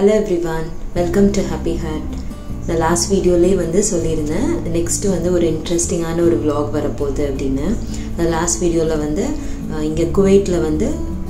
hello everyone welcome to Happy Heart நான் last வீடியோலேயே வந்து சொல்லியிருந்தேன் நெக்ஸ்ட்டு வந்து ஒரு இன்ட்ரெஸ்டிங்கான ஒரு vlog வரப்போகுது அப்படின்னு லாஸ்ட் வீடியோவில் வந்து இங்கே குவைட்டில் வந்து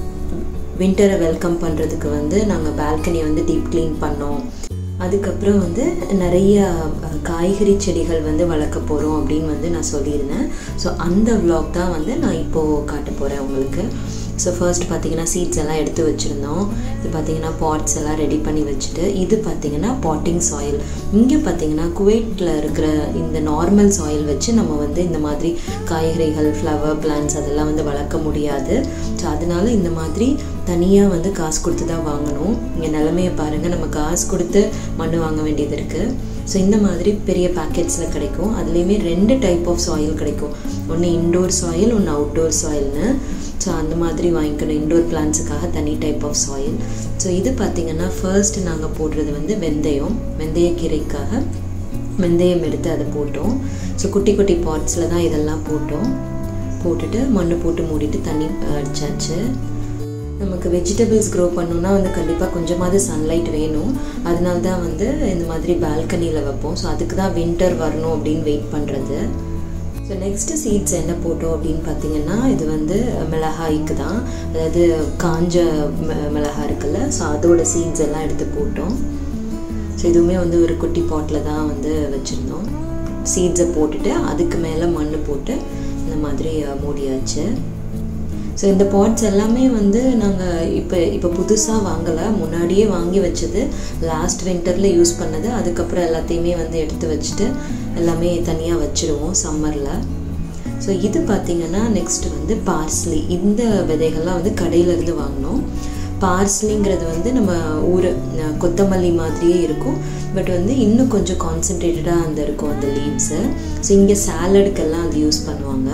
வின்டரை வெல்கம் பண்ணுறதுக்கு வந்து நாங்கள் பால்கனியை வந்து டீப் க்ளீன் பண்ணோம் அதுக்கப்புறம் வந்து நிறைய அஹ், காய்கறி செடிகள் வந்து வளர்க்க போகிறோம் அப்படின்னு வந்து நான் சொல்லியிருந்தேன் ஸோ அந்த vlog தான் வந்து நான் இப்போது காட்ட போகிறேன் உங்களுக்கு ஸோ ஃபர்ஸ்ட் பார்த்தீங்கன்னா சீட்ஸ் எல்லாம் எடுத்து வச்சுருந்தோம் இது பார்த்தீங்கன்னா பாட்ஸ் எல்லாம் ரெடி பண்ணி வச்சுட்டு இது பார்த்தீங்கன்னா பாட்டிங் சாயில் இங்கே பார்த்தீங்கன்னா குவைட்டில் இருக்கிற இந்த நார்மல் சாயில் வச்சு நம்ம வந்து இந்த மாதிரி காய்கறிகள் ஃப்ளவர் பிளான்ட்ஸ் அதெல்லாம் வந்து வளர்க்க முடியாது ஸோ அதனால இந்த மாதிரி தனியாக வந்து காசு கொடுத்து தான் வாங்கணும் இங்கே நிலமையை பாருங்கள் நம்ம காசு கொடுத்து மண் வாங்க வேண்டியது இருக்குது ஸோ இந்த மாதிரி பெரிய பேக்கெட்ஸில் கிடைக்கும் அதுலேயுமே ரெண்டு டைப் ஆஃப் சாயில் கிடைக்கும் ஒன்று இன்டோர் சாயில் ஒன்று அவுட்டோர் சாயில்னு ஸோ அந்த மாதிரி வாங்கிக்கணும் இன்டோர் பிளான்ஸுக்காக தனி டைப் ஆஃப் சாயில் ஸோ இது பார்த்திங்கன்னா ஃபர்ஸ்ட் நாங்கள் போடுறது வந்து வெந்தயம் வெந்தயக்கீரைக்காக வெந்தயம் எடுத்து அதை போட்டோம் ஸோ குட்டி குட்டி பாட்ஸில் தான் இதெல்லாம் போட்டோம் போட்டுட்டு மண் போட்டு மூடிட்டு தண்ணி அடிச்சாச்சு நமக்கு வெஜிடபிள்ஸ் க்ரோ பண்ணணும்னா வந்து கண்டிப்பாக கொஞ்சமாவது சன்லைட் வேணும் அதனால தான் வந்து இந்த மாதிரி பால்கனியில் வைப்போம் ஸோ அதுக்கு தான் வின்டர் வரணும் அப்படின்னு வெயிட் பண்ணுறது ஸோ நெக்ஸ்ட்டு சீட்ஸ் என்ன போட்டோம் அப்படின்னு பார்த்தீங்கன்னா இது வந்து மிளகாய்க்கு தான் அதாவது காஞ்ச மி- மிளகாய் இருக்குல்ல ஸோ அதோட சீட்ஸ் எல்லாம் எடுத்து போட்டோம் ஸோ இதுவுமே வந்து ஒரு குட்டி பாட்டில் தான் வந்து வச்சுருந்தோம் சீட்ஸை போட்டுட்டு அதுக்கு மேலே மண் போட்டு இந்த மாதிரி அஹ், மூடியாச்சு ஸோ இந்த பாட்ஸ் எல்லாமே வந்து நாங்கள் இப்போ இப்போ புதுசாக வாங்கலை முன்னாடியே வாங்கி வச்சது லாஸ்ட் வின்டரில் யூஸ் பண்ணது அதுக்கப்புறம் எல்லாத்தையுமே வந்து எடுத்து வச்சுட்டு எல்லாமே தனியாக வச்சுருவோம் சம்மரில் ஸோ இது பார்த்திங்கன்னா நெக்ஸ்ட் வந்து பார்ஸ்லி இந்த விதைகள்லாம் வந்து கடையிலேருந்து வாங்கினோம் பார்ஸ்லிங்கிறது வந்து நம்ம ஊர் அஹ், கொத்தமல்லி மாதிரியே இருக்கும் பட் வந்து இன்னும் கொஞ்சம் கான்சென்ட்ரேட்டடாக அந்த இருக்கும் அந்த லீவ்ஸு ஸோ இங்கே சாலடுக்கெல்லாம் அது யூஸ் பண்ணுவாங்க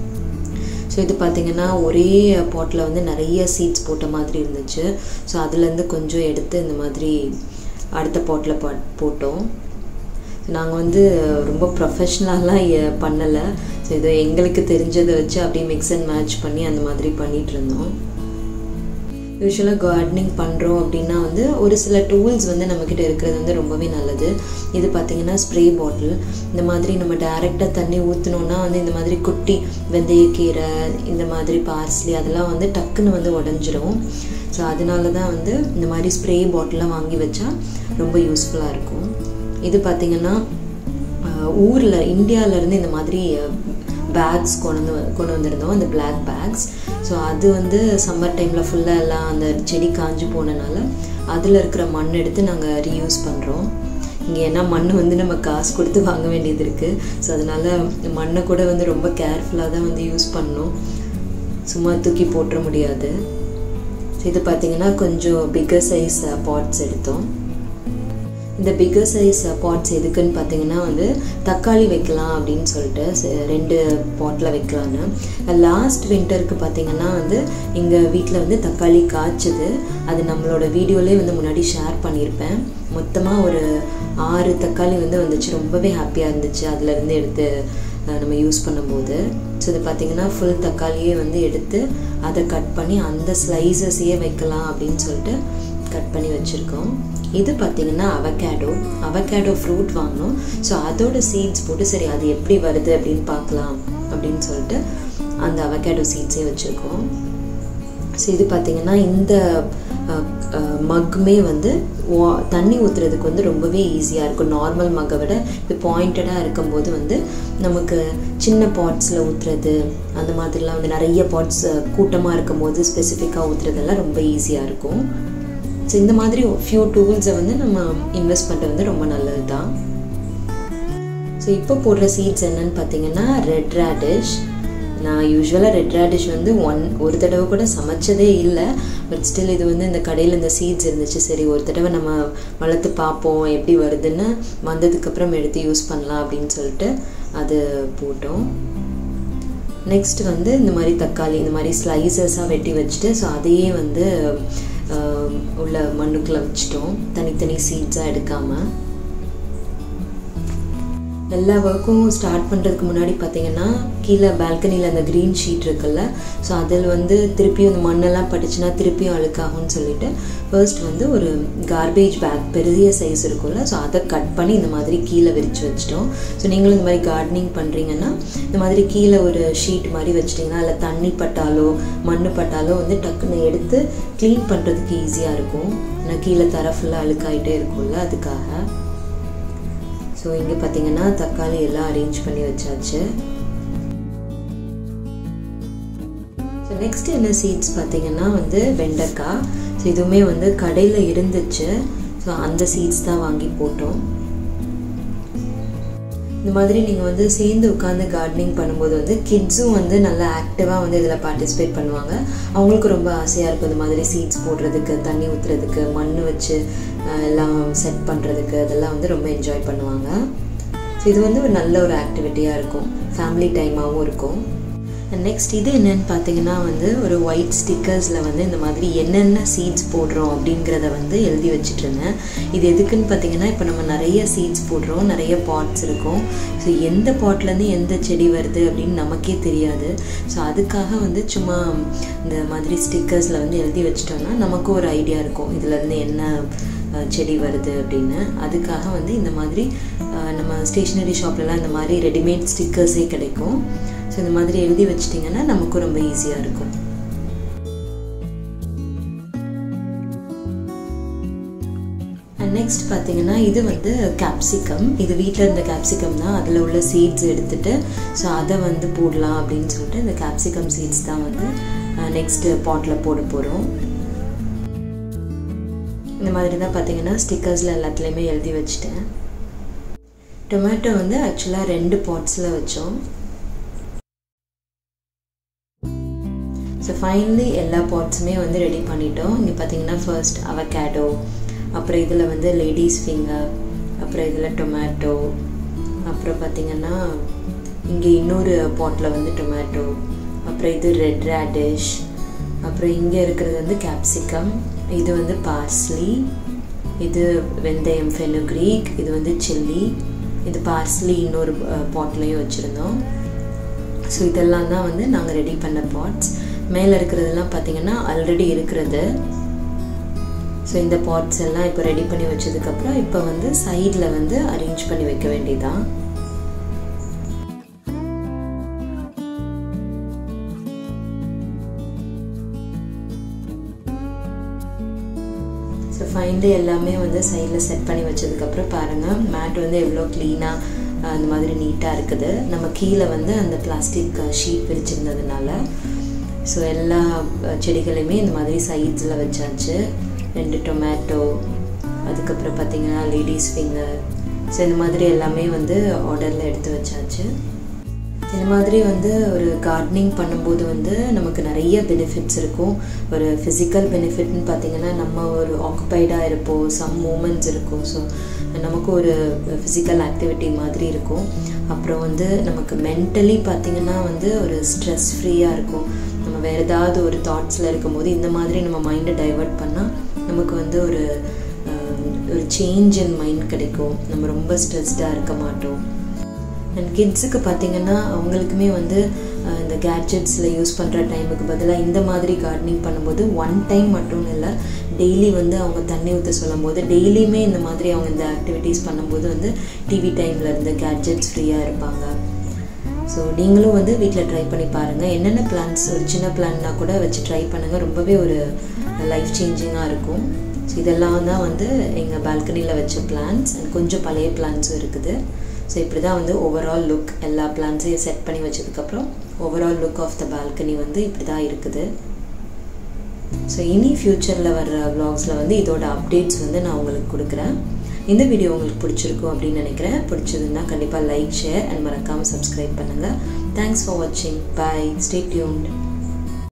ஸோ இது பார்த்தீங்கன்னா ஒரே பாட்டில் வந்து நிறைய சீட்ஸ் போட்ட மாதிரி இருந்துச்சு ஸோ அதுலேருந்து கொஞ்சம் எடுத்து இந்த மாதிரி அடுத்த பாட்டில் பா போட்டோம் நாங்கள் வந்து ரொம்ப ப்ரொஃபஷ்னலாலாம் பண்ணலை ஸோ ஏதோ எங்களுக்கு தெரிஞ்சதை வச்சு அப்படியே மிக்ஸ் அண்ட் மேட்ச் பண்ணி அந்த மாதிரி பண்ணிகிட்டு இருந்தோம் யூஸ்வலாக கார்டனிங் பண்ணுறோம் அப்படின்னா வந்து ஒரு சில டூல்ஸ் வந்து நம்மக்கிட்ட இருக்கிறது வந்து ரொம்பவே நல்லது இது பார்த்திங்கன்னா ஸ்ப்ரே பாட்டில் இந்த மாதிரி நம்ம டைரெக்டாக தண்ணி ஊற்றினோன்னா வந்து இந்த மாதிரி குட்டி வெந்தயக்கீரை இந்த மாதிரி பார்ஸ்லி அதெல்லாம் வந்து டக்குன்னு வந்து உடஞ்சிரும் ஸோ அதனால தான் வந்து இந்த மாதிரி ஸ்ப்ரே பாட்டிலாம் வாங்கி வச்சா ரொம்ப யூஸ்ஃபுல்லாக இருக்கும் இது பார்த்திங்கன்னா ஊரில் இந்தியாவிலேருந்து இந்த மாதிரி பேக்ஸ் கொண்டு வந்து கொண்டு வந்திருந்தோம் அந்த பிளாக் பேக்ஸ் ஸோ அது வந்து சம்மர் டைமில் ஃபுல்லாக எல்லாம் அந்த செடி காஞ்சு போனனால அதில் இருக்கிற மண் எடுத்து நாங்கள் ரீயூஸ் பண்ணுறோம் இங்கே ஏன்னா மண் வந்து நம்ம காசு கொடுத்து வாங்க வேண்டியது இருக்குது ஸோ அதனால் மண்ணை கூட வந்து ரொம்ப கேர்ஃபுல்லாக தான் வந்து யூஸ் பண்ணணும் சும்மா தூக்கி போட்டுற முடியாது ஸோ இது பார்த்திங்கன்னா கொஞ்சம் பிக்கர் சைஸ் பாட்ஸ் எடுத்தோம் இந்த பிக்கர் சைஸ் பாட்ஸ் எதுக்குன்னு பார்த்தீங்கன்னா வந்து தக்காளி வைக்கலாம் அப்படின்னு சொல்லிட்டு ச- ரெண்டு பாட்டில் வைக்கலான்னு லாஸ்ட் வின்டருக்கு பார்த்தீங்கன்னா வந்து எங்கள் வீட்டில் வந்து தக்காளி காய்ச்சது அது நம்மளோட வீடியோலேயே வந்து முன்னாடி ஷேர் பண்ணியிருப்பேன் மொத்தமாக ஒரு ஆறு தக்காளி வந்து வந்துச்சு ரொம்பவே ஹாப்பியாக இருந்துச்சு அதுலேருந்து எடுத்து அஹ், நம்ம யூஸ் பண்ணும்போது ஸோ இது பார்த்தீங்கன்னா ஃபுல் தக்காளியே வந்து எடுத்து அதை கட் பண்ணி அந்த ஸ்லைசஸையே வைக்கலாம் அப்படின்னு சொல்லிட்டு கட் பண்ணி வச்சுருக்கோம் இது பார்த்தீங்கன்னா அவகேடோ அவகேடோ ஃப்ரூட் வாங்கினோம் ஸோ அதோட சீட்ஸ் போட்டு சரி அது எப்படி வருது அப்படின்னு பார்க்கலாம் அப்படின்னு சொல்லிட்டு அந்த அவகேடோ சீட்ஸே வச்சுருக்கோம் ஸோ இது பார்த்தீங்கன்னா இந்த மக்குமே வந்து வா- தண்ணி ஊற்றுறதுக்கு வந்து ரொம்பவே ஈஸியாக இருக்கும் நார்மல் மக்கை விட இது பாயிண்டடாக இருக்கும்போது வந்து நமக்கு சின்ன பாட்ஸில் ஊற்றுறது அந்த மாதிரிலாம் வந்து நிறைய பாட்ஸ் கூட்டமாக இருக்கும்போது ஸ்பெசிஃபிக்காக ஊற்றுறதெல்லாம் ரொம்ப ஈஸியாக இருக்கும் ஸோ இந்த மாதிரி ஃபியூ டூல்ஸை வந்து நம்ம இன்வெஸ்ட் பண்ணுறது வந்து ரொம்ப நல்லது தான் ஸோ இப்போ போடுற சீட்ஸ் என்னன்னு பார்த்தீங்கன்னா ரெட் ரேடிஷ் நான் யூஸ்வலாக ரெட் ரேடிஷ் வந்து ஒன் ஒரு தடவை கூட சமைச்சதே இல்லை பட் ஸ்டில் இது வந்து இந்த கடையில் இந்த சீட்ஸ் இருந்துச்சு சரி ஒரு தடவை நம்ம வளர்த்து பார்ப்போம் எப்படி வருதுன்னு வந்ததுக்கப்புறம் எடுத்து யூஸ் பண்ணலாம் அப்படின்னு சொல்லிட்டு அது போட்டோம் நெக்ஸ்ட் வந்து இந்த மாதிரி தக்காளி இந்த மாதிரி ஸ்லைசஸாக வெட்டி வச்சுட்டு ஸோ அதையே வந்து ஆஹ், உள்ள மண்ணுக்குள்ளே வச்சிட்டோம் தனித்தனி சீட்ஸாக எடுக்காமல் எல்லா ஒர்க்கும் ஸ்டார்ட் பண்ணுறதுக்கு முன்னாடி பார்த்தீங்கன்னா கீழே பால்கனியில் அந்த க்ரீன் ஷீட் இருக்குல்ல ஸோ அதில் வந்து திருப்பியும் அந்த மண்ணெல்லாம் பட்டுச்சுன்னா திருப்பியும் அழுக்காகும்னு சொல்லிட்டு ஃபர்ஸ்ட் வந்து ஒரு கார்பேஜ் பேக் பெரிய சைஸ் இருக்கும்ல ஸோ அதை கட் பண்ணி இந்த மாதிரி கீழே விரித்து வச்சிட்டோம் ஸோ நீங்களும் இந்த மாதிரி கார்டனிங் பண்ணுறீங்கன்னா இந்த மாதிரி கீழே ஒரு ஷீட் மாதிரி வச்சிட்டிங்கன்னா அதில் தண்ணி பட்டாலோ மண் பட்டாலோ வந்து டக்குன்னு எடுத்து க்ளீன் பண்ணுறதுக்கு ஈஸியாக இருக்கும் ஏன்னா கீழே தர ஃபுல்லாக அழுக்காயிட்டே இருக்கும்ல அதுக்காக ஸோ இங்கே பார்த்தீங்கன்னா தக்காளி எல்லாம் அரேஞ்ச் பண்ணி வச்சாச்சு ஸோ நெக்ஸ்ட் என்ன சீட்ஸ் பார்த்தீங்கன்னா வந்து வெண்டைக்காய் ஸோ இதுவுமே வந்து கடையில் இருந்துச்சு ஸோ அந்த சீட்ஸ் தான் வாங்கி போட்டோம் இந்த மாதிரி நீங்கள் வந்து சேர்ந்து உட்காந்து கார்டனிங் பண்ணும்போது வந்து கிட்ஸும் வந்து நல்லா ஆக்டிவாக வந்து இதில் பார்ட்டிசிபேட் பண்ணுவாங்க அவங்களுக்கு ரொம்ப ஆசையாக இருக்கும் இந்த மாதிரி சீட்ஸ் போடுறதுக்கு தண்ணி ஊற்றுறதுக்கு மண் வச்சு எல்லாம் செட் பண்ணுறதுக்கு அதெல்லாம் வந்து ரொம்ப என்ஜாய் பண்ணுவாங்க ஸோ இது வந்து ஒரு நல்ல ஒரு ஆக்டிவிட்டியாக இருக்கும் ஃபேமிலி டைமாகவும் இருக்கும் நெக்ஸ்ட் இது என்னன்னு பார்த்தீங்கன்னா வந்து ஒரு ஒயிட் ஸ்டிக்கர்ஸில் வந்து இந்த மாதிரி என்னென்ன சீட்ஸ் போடுறோம் அப்படிங்கிறத வந்து எழுதி வச்சுட்டு இருந்தேன் இது எதுக்குன்னு பார்த்தீங்கன்னா இப்போ நம்ம நிறைய சீட்ஸ் போடுறோம் நிறைய பாட்ஸ் இருக்கும் ஸோ எந்த பாட்லேருந்து எந்த செடி வருது அப்படின்னு நமக்கே தெரியாது ஸோ அதுக்காக வந்து சும்மா இந்த மாதிரி ஸ்டிக்கர்ஸில் வந்து எழுதி வச்சிட்டோம்னா நமக்கு ஒரு ஐடியா இருக்கும் இதுலேருந்து என்ன செடி வருது அப்படின்னு அதுக்காக வந்து இந்த மாதிரி நம்ம ஸ்டேஷ்னரி ஷாப்லலாம் இந்த மாதிரி ரெடிமேட் ஸ்டிக்கர்ஸே கிடைக்கும் ஸோ இந்த மாதிரி எழுதி வச்சிட்டிங்கன்னா நமக்கும் ரொம்ப ஈஸியாக இருக்கும் நெக்ஸ்ட் பார்த்தீங்கன்னா இது வந்து கேப்சிகம் இது வீட்டில் இருந்த கேப்சிகம் தான் அதில் உள்ள சீட்ஸ் எடுத்துட்டு ஸோ அதை வந்து போடலாம் அப்படின்னு சொல்லிட்டு இந்த கேப்சிகம் சீட்ஸ் தான் வந்து நெக்ஸ்ட் பாட்டில் போட போகிறோம் இந்த மாதிரி தான் பார்த்தீங்கன்னா ஸ்டிக்கர்ஸில் எல்லாத்துலேயுமே எழுதி வச்சுட்டேன் டொமேட்டோ வந்து ஆக்சுவலாக ரெண்டு பாட்ஸில் வச்சோம் ஸோ ஃபைனலி எல்லா பாட்ஸுமே வந்து ரெடி பண்ணிட்டோம் இங்கே பார்த்தீங்கன்னா ஃபர்ஸ்ட் அவகேடோ அப்புறம் இதில் வந்து லேடிஸ் ஃபிங்கர் அப்புறம் இதில் டொமேட்டோ அப்புறம் பார்த்திங்கன்னா இங்கே இன்னொரு பாட்டில் வந்து டொமேட்டோ அப்புறம் இது ரெட் ரேடிஷ் அப்புறம் இங்கே இருக்கிறது வந்து கேப்சிகம் இது வந்து பார்ஸ்லி இது வெந்தயம் ஃபெனுக்ரீக் இது வந்து சில்லி இது பார்ஸ்லி இன்னொரு பாட்லேயும் வச்சுருந்தோம் ஸோ இதெல்லாம் தான் வந்து நாங்கள் ரெடி பண்ண பாட்ஸ் மேலே இருக்கிறதெல்லாம் பார்த்தீங்கன்னா ஆல்ரெடி இருக்கிறது ஸோ இந்த பாட்ஸ் எல்லாம் இப்போ ரெடி பண்ணி வச்சதுக்கப்புறம் இப்போ வந்து சைடில் வந்து அரேஞ்ச் பண்ணி வைக்க வேண்டியதான் ஸோ ஃபைனலி எல்லாமே வந்து சைடில் செட் பண்ணி வச்சதுக்கப்புறம் பாருங்கள் மேட் வந்து எவ்வளோ க்ளீனாக அந்த மாதிரி நீட்டாக இருக்குது நம்ம கீழே வந்து அந்த பிளாஸ்டிக் ஷீட் விரிச்சிருந்ததுனால ஸோ எல்லா செடிகளையுமே இந்த மாதிரி சைட்ஸில் வச்சாச்சு ரெண்டு டொமேட்டோ அதுக்கப்புறம் பார்த்திங்கன்னா லேடிஸ் ஃபிங்கர் ஸோ இந்த மாதிரி எல்லாமே வந்து ஆர்டரில் எடுத்து வச்சாச்சு இந்த மாதிரி வந்து ஒரு கார்டனிங் பண்ணும்போது வந்து நமக்கு நிறைய பெனிஃபிட்ஸ் இருக்கும் ஒரு ஃபிசிக்கல் பெனிஃபிட்னு பார்த்திங்கன்னா நம்ம ஒரு ஆக்குப்பைடாக இருப்போம் சம் மூமெண்ட்ஸ் இருக்கும் ஸோ நமக்கு ஒரு ஃபிசிக்கல் ஆக்டிவிட்டி மாதிரி இருக்கும் அப்புறம் வந்து நமக்கு மென்டலி பார்த்திங்கன்னா வந்து ஒரு ஸ்ட்ரெஸ் ஃப்ரீயாக இருக்கும் நம்ம வேறு ஏதாவது ஒரு தாட்ஸில் இருக்கும்போது இந்த மாதிரி நம்ம மைண்டை டைவெர்ட் பண்ணால் நமக்கு வந்து ஒரு ஒரு சேஞ்ச் இன் மைண்ட் கிடைக்கும் நம்ம ரொம்ப ஸ்ட்ரெஸ்டாக இருக்க மாட்டோம் அண்ட் கிட்ஸுக்கு பார்த்திங்கன்னா அவங்களுக்குமே வந்து இந்த கேட்ஜெட்ஸில் யூஸ் பண்ணுற டைமுக்கு பதிலாக இந்த மாதிரி கார்டனிங் பண்ணும்போது ஒன் டைம் மட்டும் இல்லை டெய்லி வந்து அவங்க தண்ணி ஊற்ற சொல்லும் போது டெய்லியுமே இந்த மாதிரி அவங்க இந்த ஆக்டிவிட்டீஸ் பண்ணும்போது வந்து டிவி டைமில் இருந்து கேட்ஜெட்ஸ் ஃப்ரீயாக இருப்பாங்க ஸோ நீங்களும் வந்து வீட்டில் ட்ரை பண்ணி பாருங்கள் என்னென்ன பிளான்ஸ் ஒரு சின்ன பிளான்னா கூட வச்சு ட்ரை பண்ணுங்கள் ரொம்பவே ஒரு லைஃப் சேஞ்சிங்காக இருக்கும் ஸோ இதெல்லாம் தான் வந்து எங்கள் பால்கனியில் வச்ச பிளான்ஸ் அண்ட் கொஞ்சம் பழைய பிளான்ஸும் இருக்குது ஸோ இப்படி தான் வந்து ஓவரால் லுக் எல்லா பிளான்ஸையும் செட் பண்ணி வச்சதுக்கப்புறம் overall look of the balcony வந்து இப்படி தான் இருக்குது ஸோ இனி ஃப்யூச்சரில் வர்ற வ்ளாக்ஸில் வந்து இதோட அப்டேட்ஸ் வந்து நான் உங்களுக்கு கொடுக்குறேன் இந்த வீடியோ உங்களுக்கு பிடிச்சிருக்கும் அப்படின்னு நினைக்கிறேன் பிடிச்சதுன்னா கண்டிப்பாக லைக் ஷேர் அண்ட் மறக்காமல் சப்ஸ்கிரைப் பண்ணுங்கள் தேங்க்ஸ் ஃபார் வாட்சிங் பாய் ஸ்டே டியூன்ட்